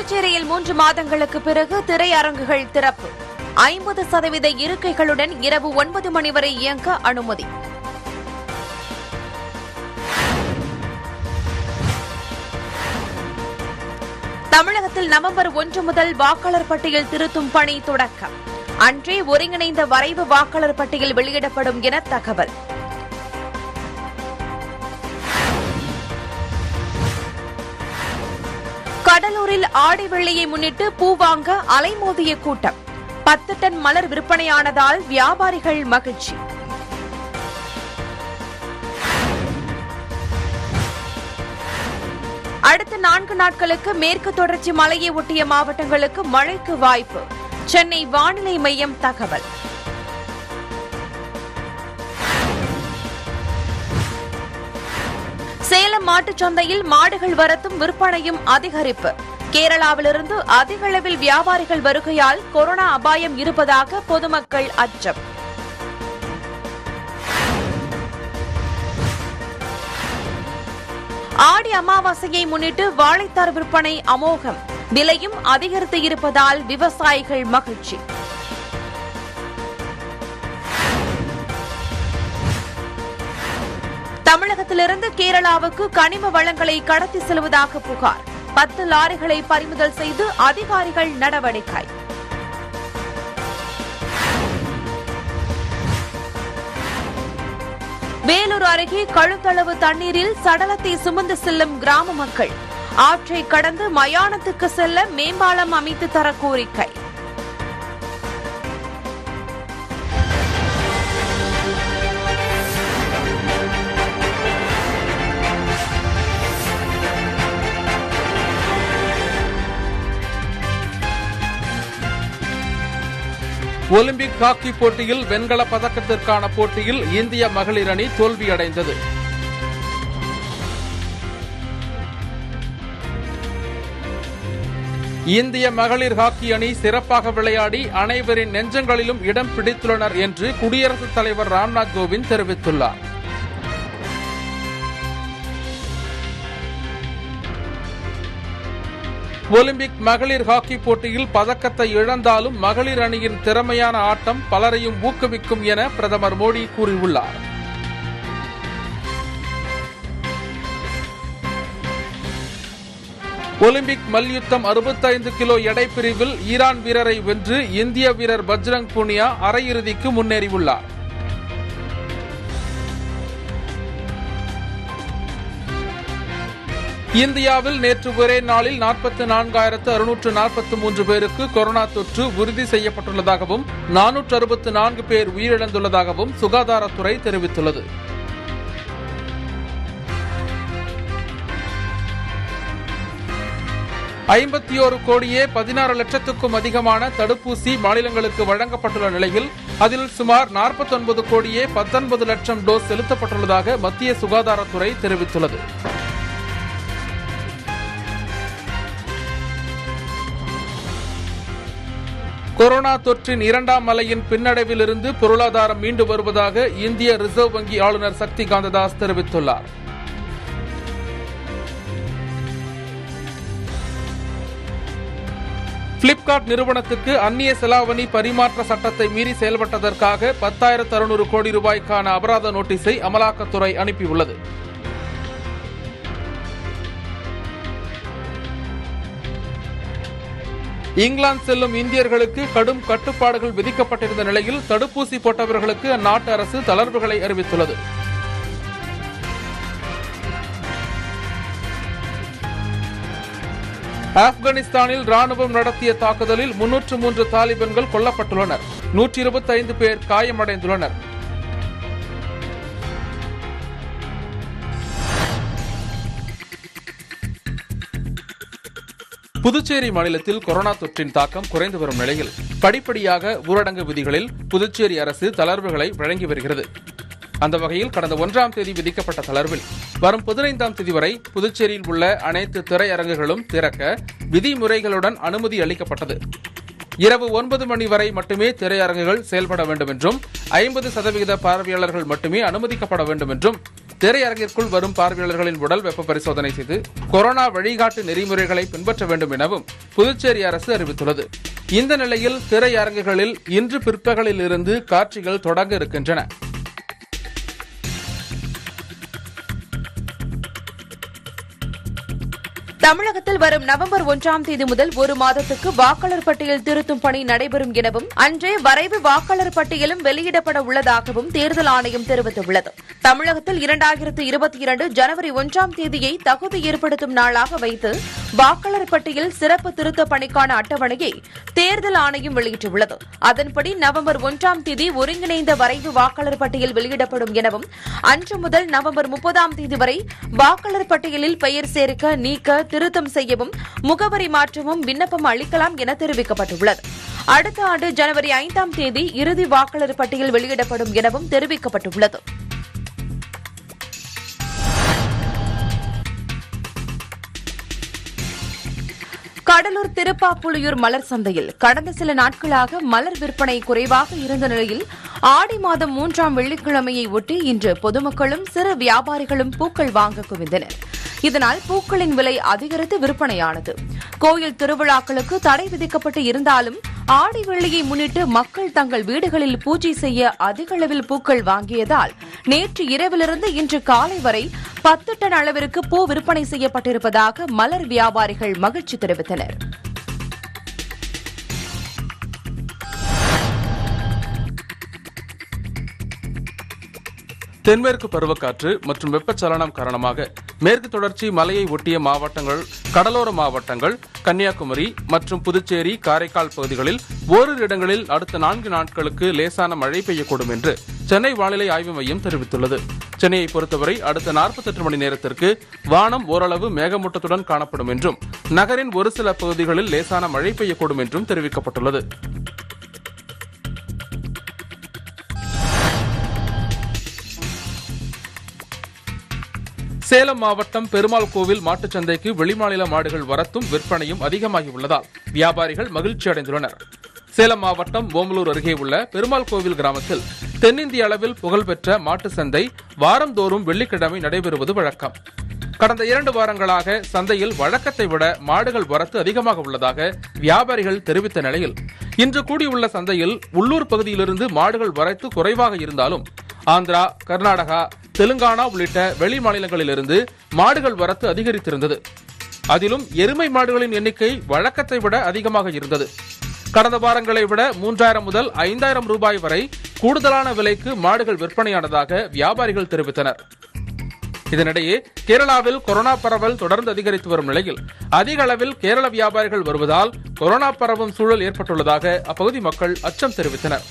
புதுச்சேரியில் மூன்று மாதங்களுக்கு பிறகு திரையரங்குகள் திறப்பு ஐம்பது சதவீத இருக்கைகளுடன் இரவு ஒன்பது மணி வரை இயங்க அனுமதி தமிழகத்தில் நவம்பர் ஒன்று முதல் வாக்காளர் பட்டியல் திருத்தும் பணி தொடக்கம் அன்றே ஒருங்கிணைந்த வரைவு வாக்காளர் பட்டியல் வெளியிடப்படும் என தகவல் கடலூரில் ஆடி வெள்ளியை முன்னிட்டு பூ வாங்க அலைமோதிய கூட்டம் பத்து டன் மலர் விற்பனையானதால் வியாபாரிகள் மகிழ்ச்சி அடுத்த நான்கு நாட்களுக்கு மேற்கு தொடர்ச்சி மலையை ஒட்டிய மாவட்டங்களுக்கு மழைக்கு வாய்ப்பு சென்னை வானிலை மையம் தகவல் சேலம் மாட்டுச் சந்தையில் மாடுகள் வரத்தும் விற்பனையும் அதிகரிப்பு கேரளாவிலிருந்து அதிக அளவில் வியாபாரிகள் வருகையால் கொரோனா அபாயம் இருப்பதாக பொதுமக்கள் அச்சம் ஆடி அமாவாசையை முன்னிட்டு வாழைத்தார் விற்பனை அமோகம் விலையும் அதிகரித்து இருப்பதால் விவசாயிகள் மகிழ்ச்சி தமிழகத்திலிருந்து கேரளாவுக்கு கனிம வளங்களை கடத்தி செல்வதாக புகார் பத்து லாரிகளை பறிமுதல் செய்து அதிகாரிகள் நடவடிக்கை வேலூர் அருகே கழுத்தளவு தண்ணீரில் சடலத்தை சுமந்து செல்லும் கிராம மக்கள் ஆற்றை கடந்து மயானத்துக்கு செல்ல மேம்பாலம் அமைத்து தர கோரிக்கை ஒலிம்பிக் ஹாக்கி போட்டியில் வெண்கல பதக்கத்திற்கான போட்டியில் இந்திய மகளிர் அணி தோல்வியடைந்தது இந்திய மகளிர் ஹாக்கி அணி சிறப்பாக விளையாடி அனைவரின் நெஞ்சங்களிலும் இடம் பிடித்துள்ளனர் என்று குடியரசுத் தலைவர் ராம்நாத் கோவிந்த் தெரிவித்துள்ளார் ஒலிம்பிக் மகளிர் ஹாக்கி போட்டியில் பதக்கத்தை இழந்தாலும் மகளிர் அணியின் திறமையான ஆட்டம் பலரையும் ஊக்குவிக்கும் என பிரதமர் மோடி கூறியுள்ளார் ஒலிம்பிக் மல்யுத்தம் 65 கிலோ எடை பிரிவில் ஈரான் வீரரை வென்று இந்திய வீரர் பஜ்ரங் புனியா அரையிறுதிக்கு முன்னேறியுள்ளார் இந்தியாவில் நேற்று ஒரே நாளில் நாற்பத்தி நான்காயிரத்து அறுநூற்று நாற்பத்தி மூன்று பேருக்கு கொரோனா தொற்று உறுதி செய்யப்பட்டுள்ளதாகவும் நானூற்று அறுபத்தி நான்கு பேர் உயிரிழந்துள்ளதாகவும் சுகாதாரத்துறை தெரிவித்துள்ளது ஐம்பத்தி ஒரு கோடியே பதினாறு லட்சத்துக்கும் அதிகமான தடுப்பூசி மாநிலங்களுக்கு வழங்கப்பட்டுள்ள நிலையில் அதில் சுமார் 49 கோடியே பத்தொன்பது லட்சம் டோஸ் செலுத்தப்பட்டுள்ளதாக மத்திய சுகாதாரத்துறை தெரிவித்துள்ளது கொரோனா தொற்றின் இரண்டாம் அலையின் பின்னடைவிலிருந்து பொருளாதாரம் மீண்டு வருவதாக இந்திய ரிசர்வ் வங்கி ஆளுநர் சக்தி காந்ததாஸ் தெரிவித்துள்ளார் பிளிப்கார்ட் நிறுவனத்துக்கு அந்நிய செலாவணி பரிமாற்ற சட்டத்தை மீறி செயல்பட்டதற்காக பத்தாயிரத்து அறுநூறு கோடி ரூபாய்க்கான அபராத நோட்டீஸை அமலாக்கத்துறை அனுப்பியுள்ளது இங்கிலாந்து செல்லும் இந்தியர்களுக்கு கடும் கட்டுப்பாடுகள் விதிக்கப்பட்டிருந்த நிலையில் தடுப்பூசி போட்டவர்களுக்கு அந்நாட்டு அரசு தளர்வுகளை அறிவித்துள்ளது ஆப்கானிஸ்தானில் ராணுவம் நடத்திய தாக்குதலில் முன்னூற்று மூன்று தாலிபன்கள் கொல்லப்பட்டுள்ளனர் நூற்றி இருபத்தி ஐந்து பேர் காயமடைந்துள்ளனர் புதுச்சேரி மாநிலத்தில் கொரோனா தொற்றின் தாக்கம் குறைந்து வரும் நிலையில் படிப்படியாக ஊரடங்கு விதிகளில் புதுச்சேரி அரசு தளர்வுகளை வழங்கி வருகிறது அந்த வகையில் கடந்த ஒன்றாம் தேதி விதிக்கப்பட்ட தளர்வில் வரும் பதினைந்தாம் தேதி வரை புதுச்சேரியில் உள்ள அனைத்து திரையரங்குகளும் திறக்க விதிமுறைகளுடன் அனுமதி அளிக்கப்பட்டது இரவு ஒன்பது மணி வரை மட்டுமே திரையரங்குகள் செயல்பட வேண்டும் என்றும் ஐம்பது சதவிகித பார்வையாளர்கள் மட்டுமே அனுமதிக்கப்பட வேண்டும் என்றும் திரையரங்கிற்குள் வரும் பார்வையாளர்களின் உடல் வெப்ப பரிசோதனை செய்து கொரோனா வழிகாட்டு நெறிமுறைகளை பின்பற்ற வேண்டும் எனவும் புதுச்சேரி அரசு அறிவித்துள்ளது இந்த நிலையில் திரையரங்குகளில் இன்று பிற்பகலில் இருந்து காட்சிகள் தொடங்க இருக்கின்றன தமிழகத்தில் வரும் நவம்பர் ஒன்றாம் தேதி முதல் ஒரு மாதத்துக்கு வாக்காளர் பட்டியல் திருத்தும் பணி நடைபெறும் எனவும் அன்றே வரைவு வாக்காளர் பட்டியலும் வெளியிடப்பட உள்ளதாகவும் தேர்தல் ஆணையம் தெரிவித்துள்ளது தமிழகத்தில் இரண்டாயிரத்து இருபத்தி இரண்டு ஜனவரி ஒன்றாம் தேதியை தகுதி ஏற்படுத்தும் நாளாக வைத்து வாக்காளர் பட்டியல் சிறப்பு திருத்த பணிக்கான அட்டவணையை தேர்தல் ஆணையம் வெளியிட்டுள்ளது அதன்படி நவம்பர் ஒன்றாம் தேதி ஒருங்கிணைந்த வரைவு வாக்காளர் பட்டியல் வெளியிடப்படும் எனவும் அன்று முதல் நவம்பர் முப்பதாம் தேதி வரை வாக்காளர் பட்டியலில் பெயர் சேர்க்க நீக்க திருத்தம் செய்யவும் முகவரி மாற்றவும் விண்ணப்பம் அளிக்கலாம் என தெரிவிக்கப்பட்டுள்ளது அடுத்த ஆண்டு ஜனவரி ஐந்தாம் தேதி இறுதி வாக்காளர் பட்டியல் வெளியிடப்படும் எனவும் தெரிவிக்கப்பட்டுள்ளது கடலூர் திருப்பாப்புலியூர் மலர் சந்தையில் கடந்த சில நாட்களாக மலர் விற்பனை குறைவாக இருந்த நிலையில் ஆடி மாதம் மூன்றாம் வெள்ளிக்கிழமையை ஒட்டி இன்று பொதுமக்களும் சிறு வியாபாரிகளும் பூக்கள் வாங்க குவிந்தனர் இதனால் பூக்களின் விலை அதிகரித்து விற்பனையானது கோயில் திருவிழாக்களுக்கு தடை விதிக்கப்பட்டு இருந்தாலும் ஆடி வெள்ளியை முன்னிட்டு மக்கள் தங்கள் வீடுகளில் பூஜை செய்ய அதிக அளவில் பூக்கள் வாங்கியதால் நேற்று இரவிலிருந்து இன்று காலை வரை பத்து டன் அளவிற்கு பூ விற்பனை செய்யப்பட்டிருப்பதாக மலர் வியாபாரிகள் மகிழ்ச்சி தெரிவித்தனர் தென்மேற்கு பருவக்காற்று மற்றும் வெப்பச்சலனம் காரணமாக மேற்கு தொடர்ச்சி மலையை ஒட்டிய மாவட்டங்கள் கடலோர மாவட்டங்கள் கன்னியாகுமரி மற்றும் புதுச்சேரி காரைக்கால் பகுதிகளில் ஓரிரு இடங்களில் அடுத்த நான்கு நாட்களுக்கு லேசான மழை பெய்யக்கூடும் என்று சென்னை வானிலை ஆய்வு மையம் தெரிவித்துள்ளது சென்னையை பொறுத்தவரை அடுத்த 48 மணி நேரத்திற்கு வானம் ஓரளவு மேகமூட்டத்துடன் காணப்படும் என்றும் நகரின் ஒரு சில பகுதிகளில் லேசான மழை பெய்யக்கூடும் என்றும் தெரிவிக்கப்பட்டுள்ளது சேலம் மாவட்டம் பெருமாள் கோவில் மாட்டுச் சந்தைக்கு வெளிமாநில மாடுகள் வரத்தும் விற்பனையும் அதிகமாகி உள்ளதால் வியாபாரிகள் மகிழ்ச்சி அடைந்துள்ளனர் சேலம் மாவட்டம் ஓமலூர் அருகே உள்ள பெருமாள் கோவில் கிராமத்தில் தென்னிந்திய அளவில் புகழ்பெற்ற மாட்டு சந்தை வாரந்தோறும் வெள்ளிக்கிழமை நடைபெறுவது வழக்கம் கடந்த இரண்டு வாரங்களாக சந்தையில் வழக்கத்தை விட மாடுகள் வரத்து அதிகமாக உள்ளதாக வியாபாரிகள் தெரிவித்த நிலையில் இன்று கூடியுள்ள சந்தையில் உள்ளூர் பகுதியிலிருந்து மாடுகள் வரத்து குறைவாக இருந்தாலும் ஆந்திரா கர்நாடகா தெலுங்கானா உள்ளிட்ட வெளி மாநிலங்களிலிருந்து மாடுகள் வரத்து அதிகரித்திருந்தது அதிலும் எருமை மாடுகளின் எண்ணிக்கை வழக்கத்தை விட அதிகமாக இருந்தது கடந்த வாரங்களை விட மூன்றாயிரம் முதல் ஐந்தாயிரம் ரூபாய் வரை கூடுதலான விலைக்கு மாடுகள் விற்பனையானதாக வியாபாரிகள் தெரிவித்தனர் இதனிடையே கேரளாவில் கொரோனா பரவல் தொடர்ந்து அதிகரித்து வரும் நிலையில் அதிக அளவில் கேரள வியாபாரிகள் வருவதால் கொரோனா பரவும் சூழல் ஏற்பட்டுள்ளதாக அப்பகுதி மக்கள் அச்சம் தெரிவித்தனர்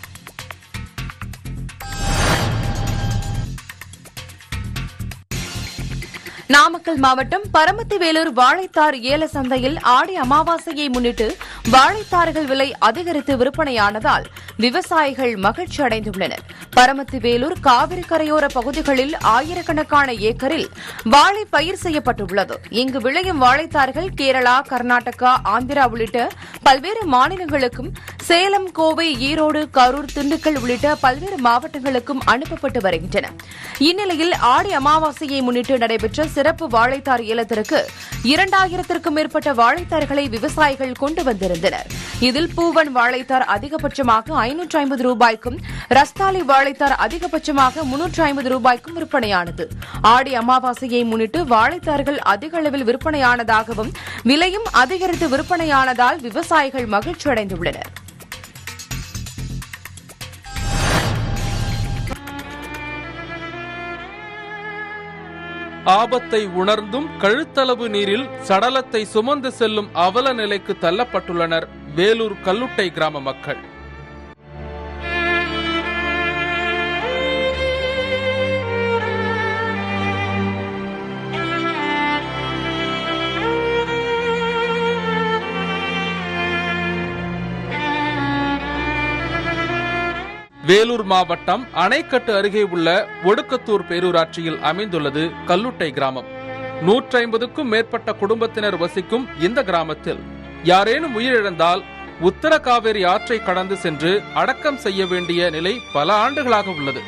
நாமக்கல் மாவட்டம் பரமத்தி வேலூர் வாழைத்தார் ஏல சந்தையில் ஆடி அமாவாசையை முன்னிட்டு வாழைத்தார்கள் விலை அதிகரித்து விற்பனையானதால் விவசாயிகள் மகிழ்ச்சி அடைந்துள்ளனர் பரமத்தி வேலூர் காவிரி கரையோர பகுதிகளில் ஆயிரக்கணக்கான ஏக்கரில் வாழை பயிர் செய்யப்பட்டுள்ளது இங்கு விளையும் வாழைத்தார்கள் கேரளா கர்நாடகா ஆந்திரா உள்ளிட்ட பல்வேறு மாநிலங்களுக்கும் சேலம் கோவை ஈரோடு கரூர் திண்டுக்கல் உள்ளிட்ட பல்வேறு மாவட்டங்களுக்கும் அனுப்பப்பட்டு வருகின்றன இந்நிலையில் ஆடி அமாவாசையை முன்னிட்டு நடைபெற்ற சிறப்பு வாழைத்தார் ஏலத்திற்கு இரண்டாயிரத்திற்கும் மேற்பட்ட வாழைத்தார்களை விவசாயிகள் கொண்டு வந்திருந்தனர் இதில் பூவன் வாழைத்தார் அதிகபட்சமாக ஐநூற்று ஐம்பது ரூபாய்க்கும் ரஸ்தாலி வாழைத்தார் அதிகபட்சமாக முன்னூற்று ஐம்பது ரூபாய்க்கும் விற்பனையானது ஆடி அமாவாசையை முன்னிட்டு வாழைத்தார்கள் அதிக அளவில் விற்பனையானதாகவும் விலையும் அதிகரித்து விற்பனையானதால் விவசாயிகள் மகிழ்ச்சி அடைந்துள்ளனர் ஆபத்தை உணர்ந்தும் கழுத்தளவு நீரில் சடலத்தை சுமந்து செல்லும் அவல நிலைக்கு தள்ளப்பட்டுள்ளனர் வேலூர் கல்லுட்டை கிராம மக்கள் வேலூர் மாவட்டம் அணைக்கட்டு அருகே உள்ள ஒடுக்கத்தூர் பேரூராட்சியில் அமைந்துள்ளது கல்லுட்டை கிராமம் நூற்றி ஐம்பதுக்கும் மேற்பட்ட குடும்பத்தினர் வசிக்கும் இந்த கிராமத்தில் யாரேனும் உயிரிழந்தால் உத்தர காவேரி ஆற்றை கடந்து சென்று அடக்கம் செய்ய வேண்டிய நிலை பல ஆண்டுகளாக உள்ளது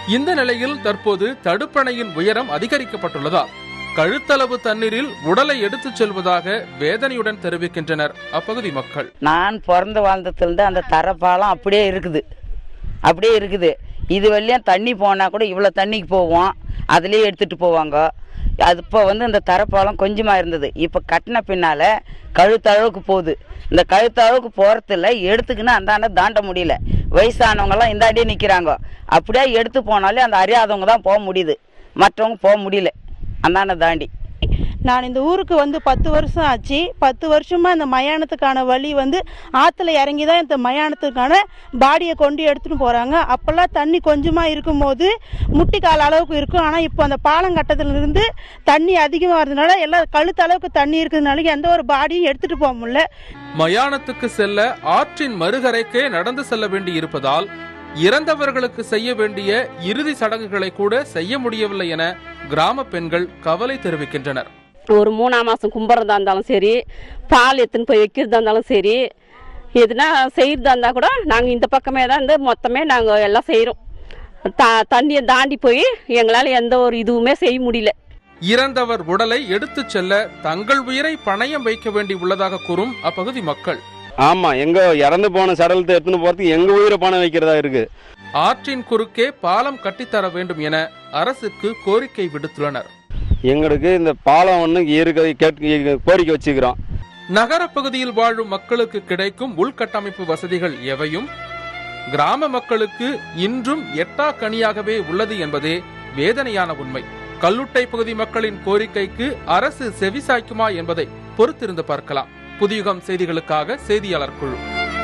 இந்த நிலையில் தற்போது தடுப்பணையின் உயரம் அதிகரிக்கப்பட்டுள்ளதால் கழுத்தளவு தண்ணீரில் உடலை எடுத்துச் செல்வதாக வேதனையுடன் தெரிவிக்கின்றனர் அப்பகுதி மக்கள் நான் பிறந்து வாழ்ந்ததுலேருந்து அந்த தரப்பாலம் அப்படியே இருக்குது அப்படியே இருக்குது இது வழியும் தண்ணி போனால் கூட இவ்வளோ தண்ணிக்கு போவோம் அதுலேயே எடுத்துகிட்டு போவாங்க அது இப்போ வந்து இந்த தரப்பாலம் கொஞ்சமாக இருந்தது இப்போ கட்டின பின்னால் கழுத்தளவுக்கு போகுது இந்த கழுத்தளவுக்கு போகிறதில்ல எடுத்துக்கின்னு அந்தாண்ட தாண்ட முடியல வயசானவங்கெல்லாம் இந்தாண்டியே நிற்கிறாங்க அப்படியே எடுத்து போனாலே அந்த அறியாதவங்க தான் போக முடியுது மற்றவங்க போக முடியல அந்தாண்ட தாண்டி நான் இந்த ஊருக்கு வந்து பத்து வருஷம் ஆச்சு பத்து வருஷமா இந்த மயானத்துக்கான வழி வந்து ஆற்றுல இறங்கி தான் இந்த மயானத்துக்கான பாடியை கொண்டு எடுத்துட்டு போகிறாங்க அப்போல்லாம் தண்ணி கொஞ்சமாக இருக்கும்போது முட்டிக்கால் அளவுக்கு இருக்கும் ஆனால் இப்போ அந்த பாலங்கட்டத்துல இருந்து தண்ணி அதிகமாக இருந்ததுனால எல்லாம் கழுத்து அளவுக்கு தண்ணி இருக்கிறதுனால எந்த ஒரு பாடியும் எடுத்துகிட்டு போக முடியல மயானத்துக்கு செல்ல ஆற்றின் மறுகரைக்கே நடந்து செல்ல வேண்டி இருப்பதால் இறந்தவர்களுக்கு செய்ய வேண்டிய இறுதி சடங்குகளை கூட செய்ய முடியவில்லை என கிராம பெண்கள் கவலை தெரிவிக்கின்றனர் ஒரு மூணாம் மாதம் கும்பிட்றதா இருந்தாலும் சரி பால் எடுத்துன்னு போய் வைக்கிறதா இருந்தாலும் சரி எதுனா செய்கிறதா இருந்தால் கூட நாங்கள் இந்த பக்கமே தான் இருந்து மொத்தமே நாங்கள் எல்லாம் செய்கிறோம் த தண்ணியை தாண்டி போய் எங்களால் எந்த ஒரு இதுவுமே செய்ய முடியல இறந்தவர் உடலை எடுத்துச் செல்ல தங்கள் உயிரை பணயம் வைக்க வேண்டி உள்ளதாக கூறும் அப்பகுதி மக்கள் ஆமா எங்க இறந்து போன சடலத்தை எடுத்துன்னு போறதுக்கு எங்க உயிரை பணம் வைக்கிறதா இருக்கு ஆற்றின் குறுக்கே பாலம் கட்டித்தர வேண்டும் என அரசுக்கு கோரிக்கை விடுத்துள்ளனர் எங்களுக்கு இந்த பாலம் ஒன்று இருக்க கேட்டு கோரிக்கை வச்சுக்கிறோம் நகரப் பகுதியில் வாழும் மக்களுக்கு கிடைக்கும் உள்கட்டமைப்பு வசதிகள் எவையும் கிராம மக்களுக்கு இன்றும் எட்டா கனியாகவே உள்ளது என்பதே வேதனையான உண்மை கல்லுட்டை பகுதி மக்களின் கோரிக்கைக்கு அரசு செவிசாய்க்குமா என்பதை பொறுத்திருந்து பார்க்கலாம் புதியுகம் செய்திகளுக்காக செய்தியாளர் குழு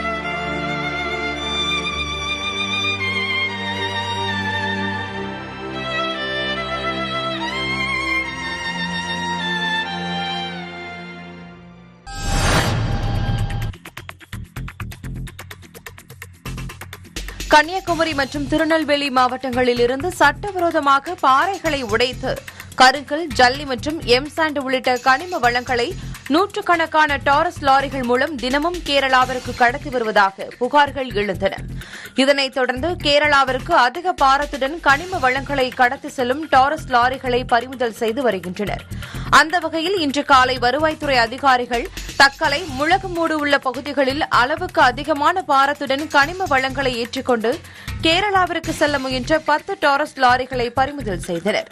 கன்னியாகுமரி மற்றும் திருநெல்வேலி மாவட்டங்களில் இருந்து சட்டவிரோதமாக பாறைகளை உடைத்து கருங்கல் ஜல்லி மற்றும் எம்சாண்ட் உள்ளிட்ட கனிம வளங்களை நூற்றுக்கணக்கான டாரஸ் லாரிகள் மூலம் தினமும் கேரளாவிற்கு கடத்தி வருவதாக புகார்கள் எழுந்தன இதனைத் தொடர்ந்து கேரளாவிற்கு அதிக பாரத்துடன் கனிம வளங்களை கடத்தி செல்லும் டாரஸ் லாரிகளை பறிமுதல் செய்து வருகின்றனர் அந்த வகையில் இன்று காலை வருவாய்த்துறை அதிகாரிகள் தக்கலை முழக்கமூடு உள்ள பகுதிகளில் அளவுக்கு அதிகமான பாரத்துடன் கனிம வளங்களை ஏற்றிக்கொண்டு கேரளாவிற்கு செல்ல முயன்ற பத்து டாரஸ் லாரிகளை பறிமுதல் செய்தனர்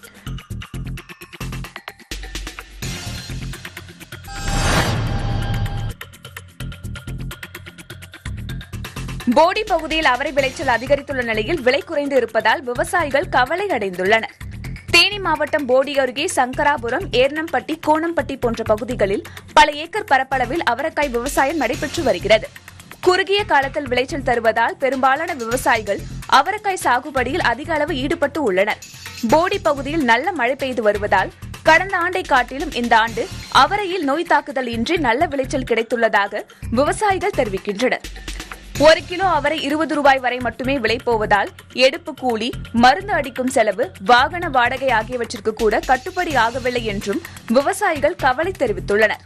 போடி பகுதியில் அவரை விளைச்சல் அதிகரித்துள்ள நிலையில் விலை குறைந்து இருப்பதால் விவசாயிகள் கவலை அடைந்துள்ளனர் தேனி மாவட்டம் போடி அருகே சங்கராபுரம் ஏர்னம்பட்டி கோணம்பட்டி போன்ற பகுதிகளில் பல ஏக்கர் பரப்பளவில் அவரைக்காய் விவசாயம் நடைபெற்று வருகிறது குறுகிய காலத்தில் விளைச்சல் தருவதால் பெரும்பாலான விவசாயிகள் அவரைக்காய் சாகுபடியில் அதிக அளவு ஈடுபட்டு உள்ளனர் போடி பகுதியில் நல்ல மழை பெய்து வருவதால் கடந்த ஆண்டை காட்டிலும் இந்த ஆண்டு அவரையில் நோய் தாக்குதல் இன்றி நல்ல விளைச்சல் கிடைத்துள்ளதாக விவசாயிகள் தெரிவிக்கின்றனர் ஒரு கிலோ அவரை இருபது ரூபாய் வரை மட்டுமே விலை போவதால் எடுப்பு கூலி மருந்து அடிக்கும் செலவு வாகன வாடகை ஆகியவற்றிற்கு கூட கட்டுப்படி ஆகவில்லை என்றும் விவசாயிகள் கவலை தெரிவித்துள்ளனர்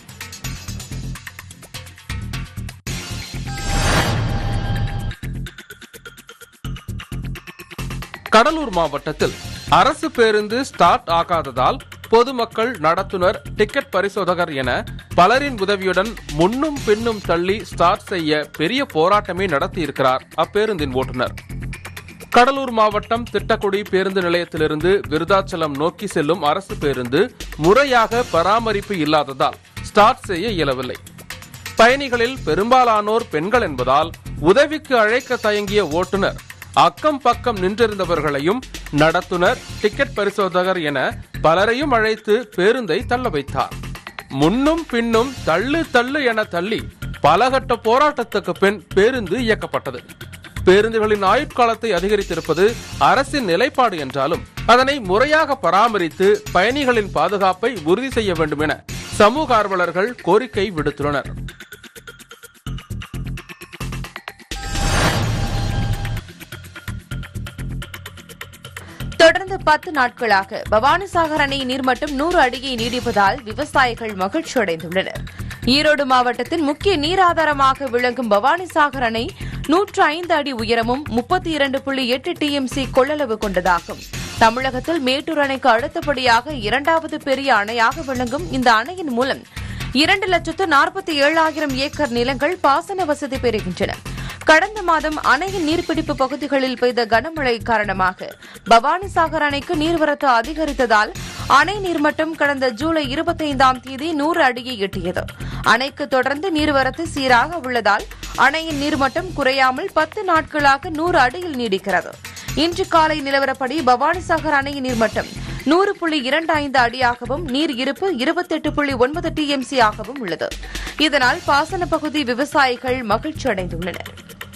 கடலூர் மாவட்டத்தில் அரசு பேருந்து ஸ்டார்ட் ஆகாததால் பொதுமக்கள் நடத்துனர் டிக்கெட் பரிசோதகர் என பலரின் உதவியுடன் முன்னும் பின்னும் தள்ளி ஸ்டார்ட் செய்ய பெரிய போராட்டமே நடத்தியிருக்கிறார் அப்பேருந்தின் ஓட்டுநர் கடலூர் மாவட்டம் திட்டக்குடி பேருந்து நிலையத்திலிருந்து விருதாச்சலம் நோக்கி செல்லும் அரசு பேருந்து முறையாக பராமரிப்பு இல்லாததால் ஸ்டார்ட் செய்ய இயலவில்லை பயணிகளில் பெரும்பாலானோர் பெண்கள் என்பதால் உதவிக்கு அழைக்க தயங்கிய ஓட்டுநர் அக்கம் பக்கம் நின்றிருந்தவர்களையும் நடத்துனர் டிக்கெட் பரிசோதகர் என பலரையும் அழைத்து பேருந்தை தள்ள வைத்தார் முன்னும் பின்னும் தள்ளு தள்ளு என தள்ளி பலகட்ட போராட்டத்துக்கு பின் பேருந்து இயக்கப்பட்டது பேருந்துகளின் ஆயுட்காலத்தை அதிகரித்திருப்பது அரசின் நிலைப்பாடு என்றாலும் அதனை முறையாக பராமரித்து பயணிகளின் பாதுகாப்பை உறுதி செய்ய வேண்டும் என சமூக ஆர்வலர்கள் கோரிக்கை விடுத்துள்ளனர் தொடர்ந்து பத்து நாட்களாக பவானிசாகர் அணை நீர்மட்டம் நூறு அடியை நீடிப்பதால் விவசாயிகள் மகிழ்ச்சி அடைந்துள்ளனர் ஈரோடு மாவட்டத்தின் முக்கிய நீராதாரமாக விளங்கும் பவானிசாகர் அணை நூற்று ஐந்து அடி உயரமும் முப்பத்தி இரண்டு புள்ளி எட்டு டிஎம்சி கொள்ளளவு கொண்டதாகும் தமிழகத்தில் மேட்டூர் அணைக்கு அடுத்தபடியாக இரண்டாவது பெரிய அணையாக விளங்கும் இந்த அணையின் மூலம் இரண்டு லட்சத்து நாற்பத்தி ஏழாயிரம் ஏக்கர் நிலங்கள் பாசன வசதி பெறுகின்றன கடந்த மாதம் அணையின் நீர்பிடிப்பு பகுதிகளில் பெய்த கனமழை காரணமாக பவானிசாகர் அணைக்கு நீர்வரத்து அதிகரித்ததால் அணை நீர்மட்டம் கடந்த ஜூலை இருபத்தைந்தாம் தேதி நூறு அடியை எட்டியது அணைக்கு தொடர்ந்து நீர்வரத்து சீராக உள்ளதால் அணையின் நீர்மட்டம் குறையாமல் பத்து நாட்களாக நூறு அடியில் நீடிக்கிறது இன்று காலை நிலவரப்படி பவானிசாகர் அணையின் நீர்மட்டம் நூறு புள்ளி இரண்டு ஐந்து அடியாகவும் நீர் இருப்பு இருபத்தெட்டு புள்ளி ஒன்பது டிஎம்சி ஆகவும் உள்ளது இதனால் பாசன பகுதி விவசாயிகள் மகிழ்ச்சி அடைந்துள்ளனர்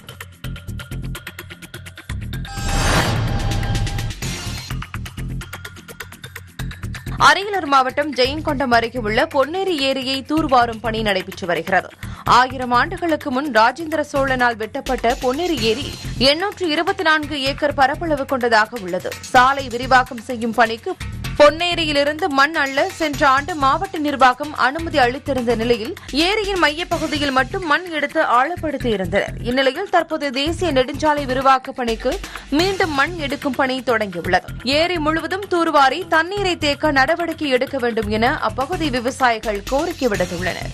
அரியலூர் மாவட்டம் ஜெயங்கொண்டம் அருகே உள்ள பொன்னேரி ஏரியை தூர்வாரும் பணி நடைபெற்று வருகிறது ஆயிரம் ஆண்டுகளுக்கு முன் ராஜேந்திர சோழனால் வெட்டப்பட்ட பொன்னேரி ஏரி எண்ணூற்று இருபத்தி நான்கு ஏக்கர் பரப்பளவு கொண்டதாக உள்ளது சாலை விரிவாக்கம் செய்யும் பணிக்கு பொன்னேரியிலிருந்து மண் அள்ள சென்ற ஆண்டு மாவட்ட நிர்வாகம் அனுமதி அளித்திருந்த நிலையில் ஏரியின் மையப்பகுதியில் மட்டும் மண் எடுத்து ஆழப்படுத்தி இருந்தனர் இந்நிலையில் தற்போது தேசிய நெடுஞ்சாலை விரிவாக்க பணிக்கு மீண்டும் மண் எடுக்கும் பணி தொடங்கியுள்ளது ஏரி முழுவதும் தூர்வாரி தண்ணீரை தேக்க நடவடிக்கை எடுக்க வேண்டும் என அப்பகுதி விவசாயிகள் கோரிக்கை விடுத்துள்ளனர்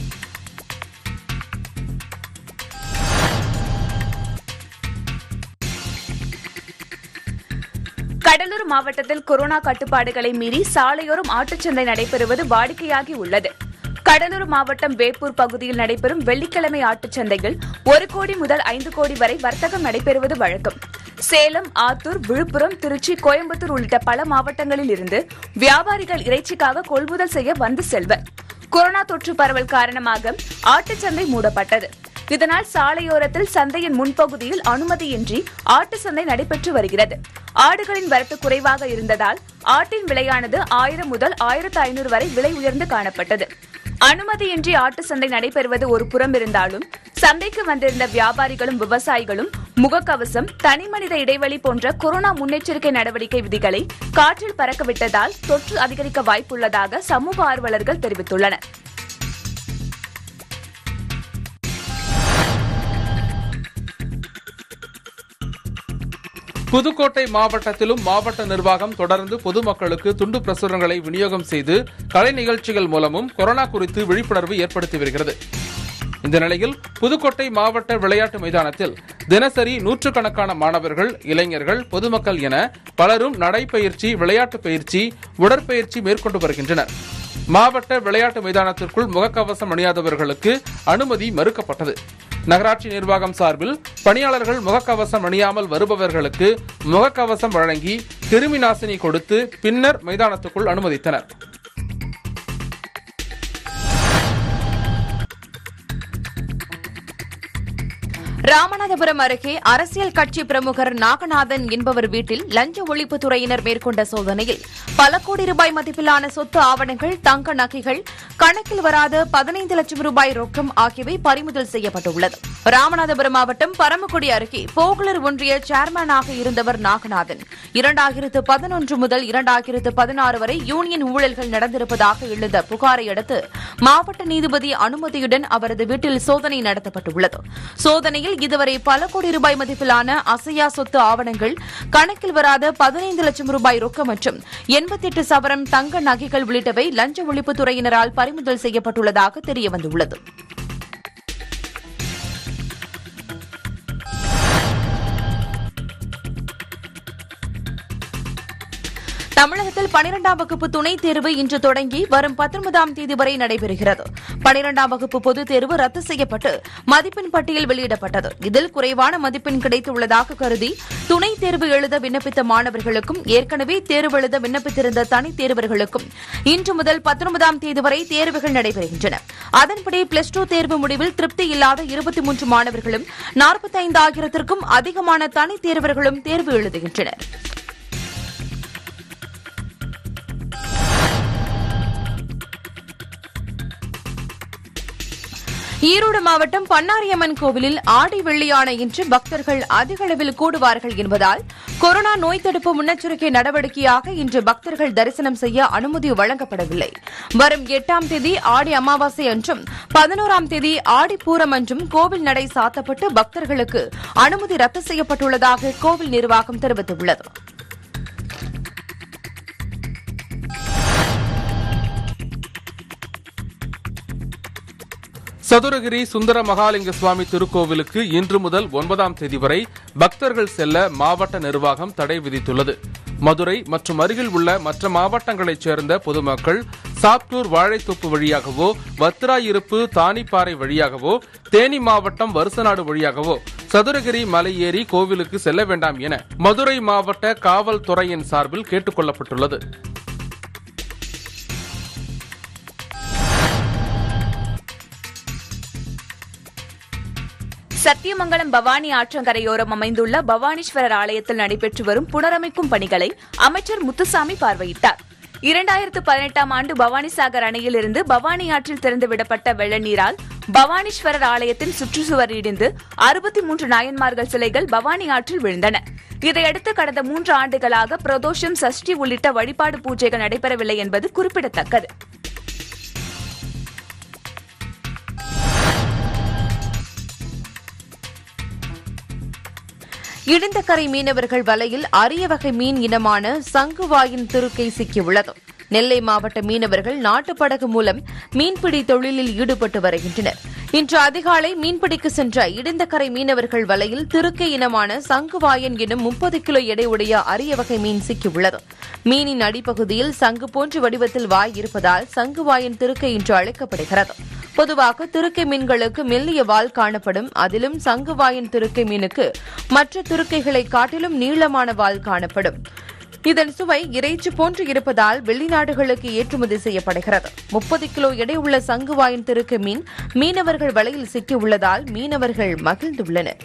கடலூர் மாவட்டத்தில் கொரோனா கட்டுப்பாடுகளை மீறி சாலையோரம் ஆட்டுச்சந்தை நடைபெறுவது வாடிக்கையாகி உள்ளது கடலூர் மாவட்டம் வேப்பூர் பகுதியில் நடைபெறும் வெள்ளிக்கிழமை ஆட்டுச்சந்தையில் ஒரு கோடி முதல் ஐந்து கோடி வரை வர்த்தகம் நடைபெறுவது வழக்கம் சேலம் ஆத்தூர் விழுப்புரம் திருச்சி கோயம்புத்தூர் உள்ளிட்ட பல மாவட்டங்களில் இருந்து வியாபாரிகள் இறைச்சிக்காக கொள்முதல் செய்ய வந்து செல்வர் கொரோனா தொற்று பரவல் காரணமாக ஆட்டுச்சந்தை மூடப்பட்டது இதனால் சாலையோரத்தில் சந்தையின் முன்பகுதியில் அனுமதியின்றி ஆட்டு சந்தை நடைபெற்று வருகிறது ஆடுகளின் வரத்து குறைவாக இருந்ததால் ஆட்டின் விலையானது ஆயிரம் முதல் ஆயிரத்து ஐநூறு வரை விலை உயர்ந்து காணப்பட்டது அனுமதியின்றி ஆட்டு சந்தை நடைபெறுவது ஒரு புறம் இருந்தாலும் சந்தைக்கு வந்திருந்த வியாபாரிகளும் விவசாயிகளும் முகக்கவசம் தனிமனித இடைவெளி போன்ற கொரோனா முன்னெச்சரிக்கை நடவடிக்கை விதிகளை காற்றில் பறக்கவிட்டதால் தொற்று அதிகரிக்க வாய்ப்புள்ளதாக சமூக ஆர்வலர்கள் தெரிவித்துள்ளனர் புதுக்கோட்டை மாவட்டத்திலும் மாவட்ட நிர்வாகம் தொடர்ந்து பொதுமக்களுக்கு துண்டு பிரசுரங்களை விநியோகம் செய்து கலை நிகழ்ச்சிகள் மூலமும் கொரோனா குறித்து விழிப்புணர்வு ஏற்படுத்தி வருகிறது இந்த நிலையில் புதுக்கோட்டை மாவட்ட விளையாட்டு மைதானத்தில் தினசரி நூற்றுக்கணக்கான மாணவர்கள் இளைஞர்கள் பொதுமக்கள் என பலரும் நடைப்பயிற்சி விளையாட்டு பயிற்சி உடற்பயிற்சி மேற்கொண்டு வருகின்றனர் மாவட்ட விளையாட்டு மைதானத்திற்குள் முகக்கவசம் அணியாதவர்களுக்கு அனுமதி மறுக்கப்பட்டது நகராட்சி நிர்வாகம் சார்பில் பணியாளர்கள் முகக்கவசம் அணியாமல் வருபவர்களுக்கு முகக்கவசம் வழங்கி கிருமி நாசினி கொடுத்து பின்னர் மைதானத்துக்குள் அனுமதித்தனர் ராமநாதபுரம் அருகே அரசியல் கட்சி பிரமுகர் நாகநாதன் என்பவர் வீட்டில் லஞ்ச ஒழிப்புத்துறையினர் மேற்கொண்ட சோதனையில் பல கோடி ரூபாய் மதிப்பிலான சொத்து ஆவணங்கள் தங்க நகைகள் கணக்கில் வராத பதினைந்து லட்சம் ரூபாய் ரொக்கம் ஆகியவை பறிமுதல் செய்யப்பட்டுள்ளது ராமநாதபுரம் மாவட்டம் பரமக்குடி அருகே போகலர் ஒன்றிய சேர்மனாக இருந்தவர் நாகநாதன் இரண்டாயிரத்து பதினொன்று முதல் இரண்டாயிரத்து பதினாறு வரை யூனியன் ஊழல்கள் நடந்திருப்பதாக எழுந்த புகாரை அடுத்து மாவட்ட நீதிபதி அனுமதியுடன் அவரது வீட்டில் சோதனை நடத்தப்பட்டுள்ளது சோதனையில் இதுவரை பல கோடி ரூபாய் மதிப்பிலான அசையா சொத்து ஆவணங்கள் கணக்கில் வராத பதினைந்து லட்சம் ரூபாய் ரொக்கம் மற்றும் எண்பத்தி எட்டு சவரம் தங்க நகைகள் உள்ளிட்டவை லஞ்ச ஒழிப்புத்துறையினரால் பறிமுதல் செய்யப்பட்டுள்ளதாக தெரியவந்துள்ளது தமிழகத்தில் பனிரெண்டாம் வகுப்பு துணைத் தேர்வு இன்று தொடங்கி வரும் பத்தொன்பதாம் தேதி வரை நடைபெறுகிறது பனிரெண்டாம் வகுப்பு பொதுத் தேர்வு ரத்து செய்யப்பட்டு மதிப்பெண் பட்டியல் வெளியிடப்பட்டது இதில் குறைவான மதிப்பெண் கிடைத்துள்ளதாக கருதி துணைத் தேர்வு எழுத விண்ணப்பித்த மாணவர்களுக்கும் ஏற்கனவே தேர்வு எழுத விண்ணப்பித்திருந்த தனித் தேர்வர்களுக்கும் இன்று முதல் பத்தொன்பதாம் தேதி வரை தேர்வுகள் நடைபெறுகின்றன அதன்படி பிளஸ் டூ தேர்வு முடிவில் திருப்தி இல்லாத இருபத்தி மூன்று மாணவர்களும் நாற்பத்தைந்தாயிரத்திற்கும் அதிகமான தனித் தேர்வர்களும் தேர்வு எழுதுகின்றனர் ஈரோடு மாவட்டம் பன்னாரியம்மன் கோவிலில் ஆடி வெள்ளியான இன்று பக்தர்கள் அதிக அளவில் கூடுவார்கள் என்பதால் கொரோனா நோய் தடுப்பு முன்னெச்சரிக்கை நடவடிக்கையாக இன்று பக்தர்கள் தரிசனம் செய்ய அனுமதி வழங்கப்படவில்லை வரும் எட்டாம் தேதி ஆடி அமாவாசை அன்றும் பதினோராம் தேதி ஆடி பூரம் அன்றும் கோவில் நடை சாத்தப்பட்டு பக்தர்களுக்கு அனுமதி ரத்து செய்யப்பட்டுள்ளதாக கோவில் நிர்வாகம் தெரிவித்துள்ளது சதுரகிரி சுந்தர மகாலிங்க சுவாமி திருக்கோவிலுக்கு இன்று முதல் ஒன்பதாம் தேதி வரை பக்தர்கள் செல்ல மாவட்ட நிர்வாகம் தடை விதித்துள்ளது மதுரை மற்றும் அருகில் உள்ள மற்ற மாவட்டங்களைச் சேர்ந்த பொதுமக்கள் சாப்டூர் வாழைத்தோப்பு வழியாகவோ வத்திராயிருப்பு தானிப்பாறை வழியாகவோ தேனி மாவட்டம் வருசநாடு வழியாகவோ சதுரகிரி மலை ஏறி கோவிலுக்கு செல்ல வேண்டாம் என மதுரை மாவட்ட காவல்துறையின் சார்பில் கேட்டுக் கொள்ளப்பட்டுள்ளது சத்தியமங்கலம் பவானி ஆற்றங்கரையோரம் அமைந்துள்ள பவானீஸ்வரர் ஆலயத்தில் நடைபெற்று வரும் புனரமைக்கும் பணிகளை அமைச்சர் முத்துசாமி பார்வையிட்டார் இரண்டாயிரத்து பதினெட்டாம் ஆண்டு பவானிசாகர் அணையில் இருந்து பவானி ஆற்றில் திறந்துவிடப்பட்ட வெள்ள நீரால் பவானீஸ்வரர் ஆலயத்தின் சுற்றுச்சுவர் இடிந்து அறுபத்தி மூன்று நாயன்மார்கள் சிலைகள் பவானி ஆற்றில் விழுந்தன இதையடுத்து கடந்த மூன்று ஆண்டுகளாக பிரதோஷம் சஷ்டி உள்ளிட்ட வழிபாடு பூஜைகள் நடைபெறவில்லை என்பது குறிப்பிடத்தக்கது இடிந்தக்கரை மீனவர்கள் வலையில் அரிய வகை மீன் இனமான சங்குவாயின் திருக்கை சிக்கியுள்ளது நெல்லை மாவட்ட மீனவர்கள் நாட்டுப்படகு மூலம் மீன்பிடி தொழிலில் ஈடுபட்டு வருகின்றனர் இன்று அதிகாலை மீன்பிடிக்கு சென்ற இடிந்தக்கரை மீனவர்கள் வலையில் திருக்கை இனமான சங்குவாயன் எனும் முப்பது கிலோ எடையுடைய அரிய வகை மீன் சிக்கியுள்ளது மீனின் அடிப்பகுதியில் சங்கு போன்ற வடிவத்தில் வாய் இருப்பதால் சங்குவாயன் திருக்கை என்று அழைக்கப்படுகிறது பொதுவாக திருக்கை மீன்களுக்கு மெல்லிய வால் காணப்படும் அதிலும் சங்குவாயின் திருக்கை மீனுக்கு மற்ற திருக்கைகளை காட்டிலும் நீளமான வால் காணப்படும் இதன் சுவை இறைச்சி போன்று இருப்பதால் வெளிநாடுகளுக்கு ஏற்றுமதி செய்யப்படுகிறது முப்பது கிலோ எடை உள்ள சங்குவாயின் திருக்கை மீன் மீனவர்கள் வலையில் சிக்கியுள்ளதால் மீனவர்கள் மகிழ்ந்துள்ளனர்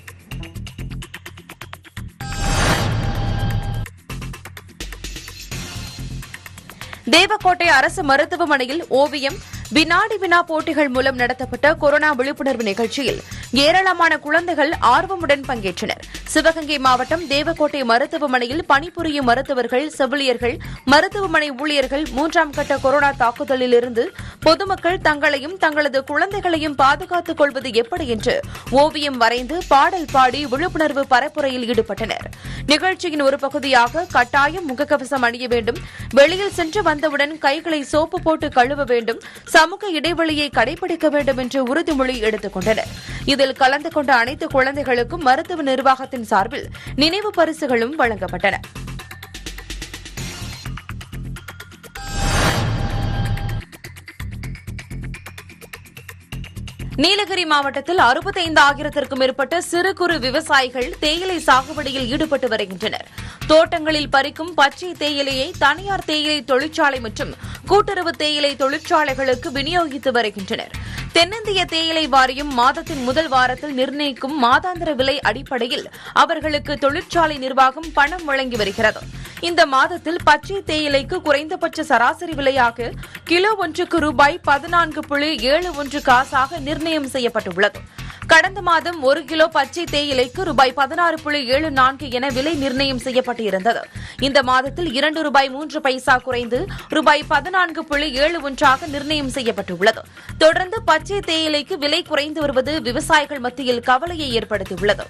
தேவக்கோட்டை அரசு மருத்துவமனையில் ஓவியம் வினாடி வினா போட்டிகள் மூலம் நடத்தப்பட்ட கொரோனா விழிப்புணர்வு நிகழ்ச்சியில் ஏராளமான குழந்தைகள் ஆர்வமுடன் பங்கேற்றனர் சிவகங்கை மாவட்டம் தேவக்கோட்டை மருத்துவமனையில் பணிபுரியும் மருத்துவர்கள் செவிலியர்கள் மருத்துவமனை ஊழியர்கள் மூன்றாம் கட்ட கொரோனா தாக்குதலிலிருந்து பொதுமக்கள் தங்களையும் தங்களது குழந்தைகளையும் பாதுகாத்துக் கொள்வது எப்படி என்று ஓவியம் வரைந்து பாடல் பாடி விழிப்புணர்வு பரப்புரையில் ஈடுபட்டனர் நிகழ்ச்சியின் ஒரு பகுதியாக கட்டாயம் முகக்கவசம் அணிய வேண்டும் வெளியில் சென்று வந்தவுடன் கைகளை சோப்பு போட்டு கழுவ வேண்டும் சமூக இடைவெளியை கடைபிடிக்க வேண்டும் என்று உறுதிமொழி எடுத்துக் கொண்டனர் இதில் கலந்து கொண்ட அனைத்து குழந்தைகளுக்கும் மருத்துவ நிர்வாகத்தின் சார்பில் நினைவு பரிசுகளும் வழங்கப்பட்டன நீலகிரி மாவட்டத்தில் அறுபத்தைந்து ஆயிரத்திற்கும் மேற்பட்ட சிறு குறு விவசாயிகள் தேயிலை சாகுபடியில் ஈடுபட்டு வருகின்றனர் தோட்டங்களில் பறிக்கும் பச்சை தேயிலையை தனியார் தேயிலை தொழிற்சாலை மற்றும் கூட்டுறவு தேயிலை தொழிற்சாலைகளுக்கு விநியோகித்து வருகின்றனர் தென்னிந்திய தேயிலை வாரியம் மாதத்தின் முதல் வாரத்தில் நிர்ணயிக்கும் மாதாந்திர விலை அடிப்படையில் அவர்களுக்கு தொழிற்சாலை நிர்வாகம் பணம் வழங்கி வருகிறது இந்த மாதத்தில் பச்சை தேயிலைக்கு குறைந்தபட்ச சராசரி விலையாக கிலோ ஒன்றுக்கு ரூபாய் பதினான்கு புள்ளி ஏழு ஒன்று காசாக நிர்ணயம் செய்யப்பட்டுள்ளது கடந்த மாதம் ஒரு கிலோ பச்சை தேயிலைக்கு ரூபாய் பதினாறு புள்ளி ஏழு நான்கு என விலை நிர்ணயம் செய்யப்பட்டிருந்தது இந்த மாதத்தில் இரண்டு ரூபாய் மூன்று பைசா குறைந்து ரூபாய் பதினான்கு புள்ளி ஏழு ஒன்றாக நிர்ணயம் செய்யப்பட்டுள்ளது தொடர்ந்து பச்சை தேயிலைக்கு விலை குறைந்து வருவது விவசாயிகள் மத்தியில் கவலையை ஏற்படுத்தியுள்ளது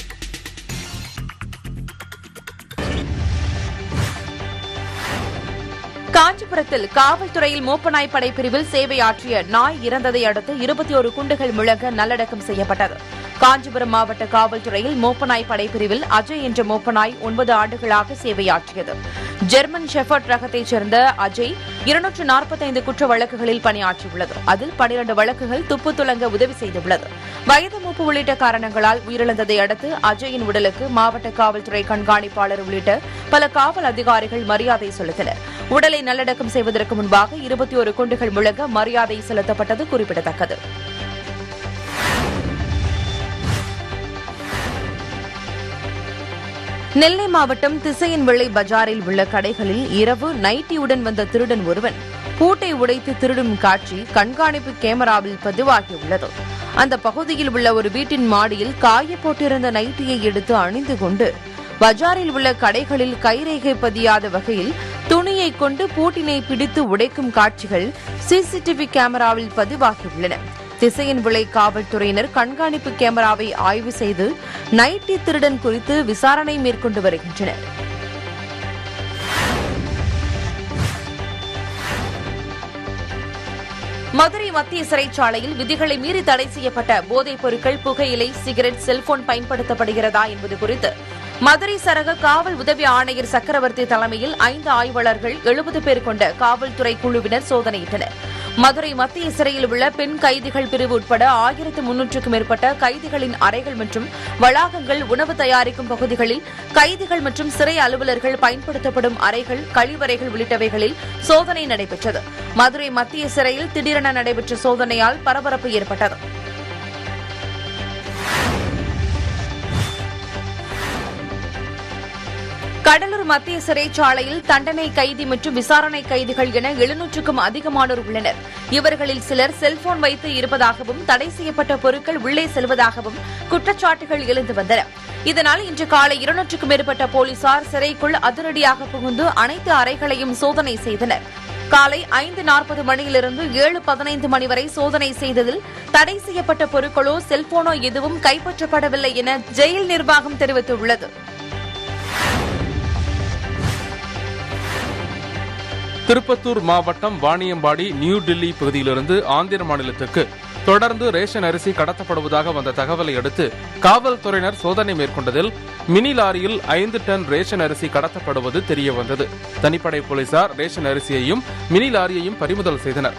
காஞ்சிபுரத்தில் காவல்துறையில் மோப்பநாய் படை பிரிவில் சேவையாற்றிய நாய் இறந்ததை அடுத்து இருபத்தி ஒரு குண்டுகள் முழங்க நல்லடக்கம் செய்யப்பட்டது காஞ்சிபுரம் மாவட்ட காவல்துறையில் மோப்பநாய் படை பிரிவில் அஜய் என்ற மோப்பநாய் ஒன்பது ஆண்டுகளாக சேவையாற்றியது ஜெர்மன் ஷெஃபர்ட் ரகத்தைச் சேர்ந்த அஜய் இருநூற்று நாற்பத்தைந்து குற்ற வழக்குகளில் பணியாற்றியுள்ளது அதில் பனிரண்டு வழக்குகள் துப்பு துலங்க உதவி செய்துள்ளது வயது மூப்பு உள்ளிட்ட காரணங்களால் உயிரிழந்ததை அடுத்து அஜயின் உடலுக்கு மாவட்ட காவல்துறை கண்காணிப்பாளர் உள்ளிட்ட பல காவல் அதிகாரிகள் மரியாதை செலுத்தினர் உடலை நல்லடக்கம் செய்வதற்கு முன்பாக இருபத்தி ஒரு குண்டுகள் முழங்க மரியாதை செலுத்தப்பட்டது குறிப்பிடத்தக்கது நெல்லை மாவட்டம் திசையன் வெள்ளை பஜாரில் உள்ள கடைகளில் இரவு நைட்டியுடன் வந்த திருடன் ஒருவன் பூட்டை உடைத்து திருடும் காட்சி கண்காணிப்பு கேமராவில் பதிவாகியுள்ளது அந்த பகுதியில் உள்ள ஒரு வீட்டின் மாடியில் காய போட்டிருந்த நைட்டியை எடுத்து அணிந்து கொண்டு பஜாரில் உள்ள கடைகளில் கைரேகை பதியாத வகையில் துணியை கொண்டு பூட்டினை பிடித்து உடைக்கும் காட்சிகள் சிசிடிவி கேமராவில் பதிவாகியுள்ளன திசையின் விளை காவல்துறையினர் கண்காணிப்பு கேமராவை ஆய்வு செய்து நைட்டி திருடன் குறித்து விசாரணை மேற்கொண்டு வருகின்றனர் மதுரை மத்திய சிறைச்சாலையில் விதிகளை மீறி தடை செய்யப்பட்ட போதைப் பொருட்கள் புகையிலை சிகரெட் செல்போன் பயன்படுத்தப்படுகிறதா என்பது குறித்து மதுரை சரக காவல் உதவி ஆணையர் சக்கரவர்த்தி தலைமையில் ஐந்து ஆய்வாளர்கள் எழுபது பேர் கொண்ட காவல்துறை குழுவினர் சோதனையிட்டனர் மதுரை மத்திய சிறையில் உள்ள பெண் கைதிகள் பிரிவு உட்பட ஆயிரத்து முன்னூற்றுக்கும் மேற்பட்ட கைதிகளின் அறைகள் மற்றும் வளாகங்கள் உணவு தயாரிக்கும் பகுதிகளில் கைதிகள் மற்றும் சிறை அலுவலர்கள் பயன்படுத்தப்படும் அறைகள் கழிவறைகள் உள்ளிட்டவைகளில் சோதனை நடைபெற்றது மதுரை மத்திய சிறையில் திடீரென நடைபெற்ற சோதனையால் பரபரப்பு ஏற்பட்டது கடலூர் மத்திய சிறைச்சாலையில் தண்டனை கைதி மற்றும் விசாரணை கைதிகள் என எழுநூற்றுக்கும் அதிகமானோர் உள்ளனர் இவர்களில் சிலர் செல்போன் வைத்து இருப்பதாகவும் தடை செய்யப்பட்ட பொருட்கள் உள்ளே செல்வதாகவும் குற்றச்சாட்டுகள் எழுந்து வந்தன இதனால் இன்று காலை இருநூற்றுக்கும் மேற்பட்ட போலீசார் சிறைக்குள் அதிரடியாக புகுந்து அனைத்து அறைகளையும் சோதனை செய்தனர் காலை ஐந்து நாற்பது மணியிலிருந்து ஏழு பதினைந்து மணி வரை சோதனை செய்ததில் தடை செய்யப்பட்ட பொருட்களோ செல்போனோ எதுவும் கைப்பற்றப்படவில்லை என ஜெயில் நிர்வாகம் தெரிவித்துள்ளது திருப்பத்தூர் மாவட்டம் வாணியம்பாடி நியூ டெல்லி பகுதியிலிருந்து ஆந்திர மாநிலத்துக்கு தொடர்ந்து ரேஷன் அரிசி கடத்தப்படுவதாக வந்த தகவலை அடுத்து காவல்துறையினர் சோதனை மேற்கொண்டதில் மினி லாரியில் ஐந்து டன் ரேஷன் அரிசி கடத்தப்படுவது தெரியவந்தது தனிப்படை போலீசார் ரேஷன் அரிசியையும் மினி லாரியையும் பறிமுதல் செய்தனர்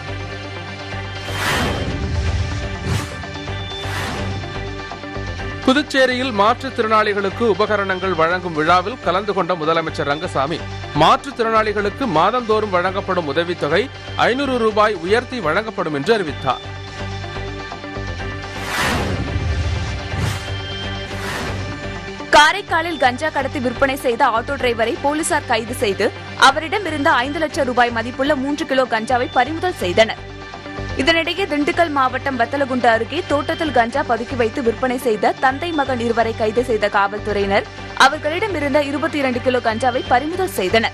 புதுச்சேரியில் மாற்றுத்திறனாளிகளுக்கு உபகரணங்கள் வழங்கும் விழாவில் கலந்து கொண்ட முதலமைச்சர் ரங்கசாமி மாற்றுத்திறனாளிகளுக்கு மாதந்தோறும் வழங்கப்படும் உதவித்தொகை ஐநூறு ரூபாய் உயர்த்தி வழங்கப்படும் என்று அறிவித்தார் காரைக்காலில் கஞ்சா கடத்தி விற்பனை செய்த ஆட்டோ டிரைவரை போலீசார் கைது செய்து அவரிடமிருந்த ஐந்து லட்சம் ரூபாய் மதிப்புள்ள மூன்று கிலோ கஞ்சாவை பறிமுதல் செய்தனர் இதனிடையே திண்டுக்கல் மாவட்டம் வத்தலகுண்டு அருகே தோட்டத்தில் கஞ்சா பதுக்கி வைத்து விற்பனை செய்த தந்தை மகன் இருவரை கைது செய்த காவல்துறையினர் அவர்களிடமிருந்த இருபத்தி இரண்டு கிலோ கஞ்சாவை பறிமுதல் செய்தனர்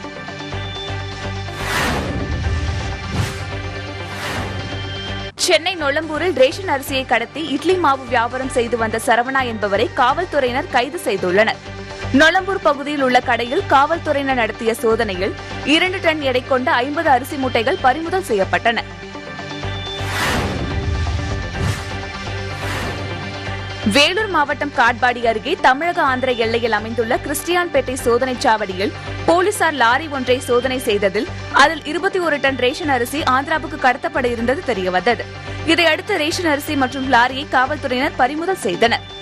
சென்னை நொளம்பூரில் ரேஷன் அரிசியை கடத்தி இட்லி மாவு வியாபாரம் செய்து வந்த சரவணா என்பவரை காவல்துறையினர் கைது செய்துள்ளனர் நொளம்பூர் பகுதியில் உள்ள கடையில் காவல்துறையினர் நடத்திய சோதனையில் இரண்டு டன் எடை கொண்ட ஐம்பது அரிசி மூட்டைகள் பறிமுதல் செய்யப்பட்டன வேலூர் மாவட்டம் காட்பாடி அருகே தமிழக ஆந்திர எல்லையில் அமைந்துள்ள கிறிஸ்டியான்பேட்டை சோதனைச் சாவடியில் போலீசார் லாரி ஒன்றை சோதனை செய்ததில் அதில் இருபத்தி ஒரு டன் ரேஷன் அரிசி ஆந்திராவுக்கு கடத்தப்பட இருந்தது தெரியவந்தது இதையடுத்து ரேஷன் அரிசி மற்றும் லாரியை காவல்துறையினர் பறிமுதல் செய்தனர்